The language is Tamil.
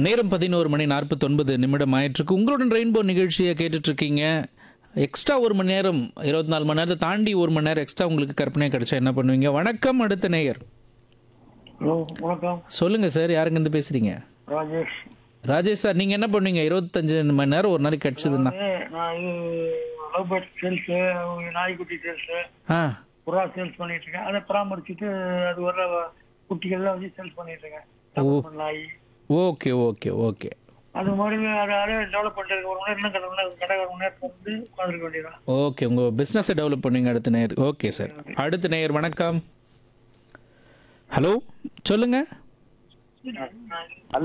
நேரம் பதினோரு மணி நாற்பத்தொன்பது நிமிடம் ஆயிட்டிருக்கு உங்களுடன் ரெயின்போ நிகழ்ச்சியை கேட்டுட்டு இருக்கீங்க எக்ஸ்ட்ரா ஒரு மணி நேரம் இருபத்தி நாலு மணி நேரத்தை தாண்டி ஒரு மணி நேரம் எக்ஸ்ட்ரா உங்களுக்கு கற்பனை கிடைச்சா என்ன பண்ணுவீங்க வணக்கம் அடுத்த நேயர் ஹலோ வணக்கம் சொல்லுங்க சார் யாருங்க இருந்து பேசுறீங்க ராஜேஷ் ராஜேஷ் சார் நீங்க என்ன பண்ணுவீங்க இருபத்தஞ்சு மணி நேரம் ஒரு நாளைக்கு கிடைச்சதுன்னா அதாவது நான் இது லவ் பேர்ட் சேல்ஸு நாய்க்குட்டி சேல்ஸு ஆ புறா சேல்ஸ் பண்ணிட்டு இருக்கேன் அதை பராமரிச்சுட்டு அது வர்ற குட்டிகள்லாம் வச்சு சேல்ஸ் பண்ணிட்டு இருக்கேன் தமிழ் நாய் ஓகே ஓகே ஓகே அது மாதிரி அதை அதை டெவலப் பண்ணிட்டு ஒரு மணி நேரம் கடை கடை ஒரு மணி நேரத்தில் வந்து உட்காந்துருக்க வேண்டியதான் ஓகே உங்கள் பிஸ்னஸை டெவலப் பண்ணுங்க அடுத்த நேயர் ஓகே சார் அடுத்த நேயர் வணக்கம் ஹலோ சொல்லுங்கள்